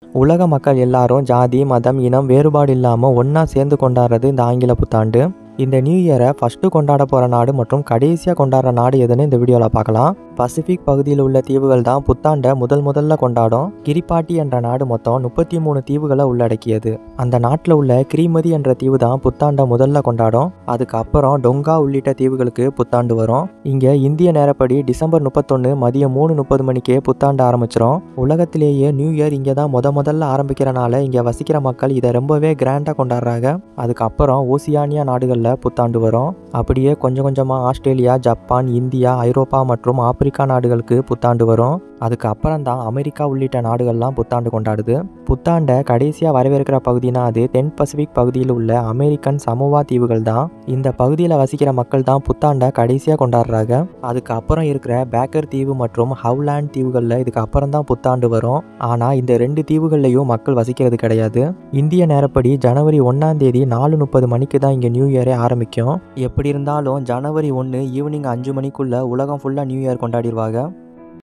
உலக மக்கள் எல்லாரும் ஜாதி மதம் இனம் வேறுபாடு இல்லாமல் ஒன்றா சேர்ந்து கொண்டாடுறது இந்த ஆங்கில புத்தாண்டு இந்த நியூ இயரை ஃபஸ்ட்டு கொண்டாட போகிற நாடு மற்றும் கடைசியாக கொண்டாடுற நாடு எதுன்னு இந்த வீடியோவில் பார்க்கலாம் பசிபிக் பகுதியில் உள்ள தீவுகள் தான் புத்தாண்டை முதல் முதல்ல கொண்டாடும் கிரிபாட்டி என்ற நாடு மொத்தம் முப்பத்தி மூணு தீவுகளை உள்ளடக்கியது அந்த நாட்டில் உள்ள கிரிமதி என்ற தீவு தான் புத்தாண்டை முதல்ல கொண்டாடும் அதுக்கப்புறம் டொங்கா உள்ளிட்ட தீவுகளுக்கு புத்தாண்டு வரும் இங்கே இந்திய நேரப்படி டிசம்பர் முப்பத்தொன்று மதியம் மூணு முப்பது மணிக்கே புத்தாண்டு ஆரம்பிச்சிரும் உலகத்திலேயே நியூ இயர் இங்கே தான் முத முதல்ல ஆரம்பிக்கிறனால இங்கே வசிக்கிற மக்கள் இதை ரொம்பவே கிராண்டாக கொண்டாடுறாங்க அதுக்கப்புறம் ஓசியானியா நாடுகளில் புத்தாண்டு வரும் அப்படியே கொஞ்சம் கொஞ்சமாக ஆஸ்திரேலியா ஜப்பான் இந்தியா ஐரோப்பா மற்றும் ஆப்பிரிக்கா நாடுகளுக்கு புத்தாண்டு வரும் அதுக்கு அப்புறம் தான் அமெரிக்கா உள்ளிட்ட நாடுகள்லாம் புத்தாண்டு கொண்டாடுது புத்தாண்டை கடைசியாக வரவேற்கிற பகுதினா அது தென் பசிபிக் பகுதியில் உள்ள அமெரிக்கன் சமோவா தீவுகள் தான் இந்த பகுதியில் வசிக்கிற மக்கள் தான் புத்தாண்டை கடைசியாக கொண்டாடுறாங்க அதுக்கு அப்புறம் இருக்கிற பேக்கர் தீவு மற்றும் ஹவுலேண்ட் தீவுகளில் இதுக்கு அப்புறம் தான் புத்தாண்டு வரும் ஆனால் இந்த ரெண்டு தீவுகள்லையும் மக்கள் வசிக்கிறது கிடையாது இந்திய நேரப்படி ஜனவரி ஒன்றாம் தேதி நாலு முப்பது மணிக்கு தான் இங்கே நியூ இயரே ஆரம்பிக்கும் எப்படி இருந்தாலும் ஜனவரி ஒன்று ஈவினிங் அஞ்சு மணிக்குள்ள உலகம் ஃபுல்லாக நியூ இயர் கொண்டாடிடுவாங்க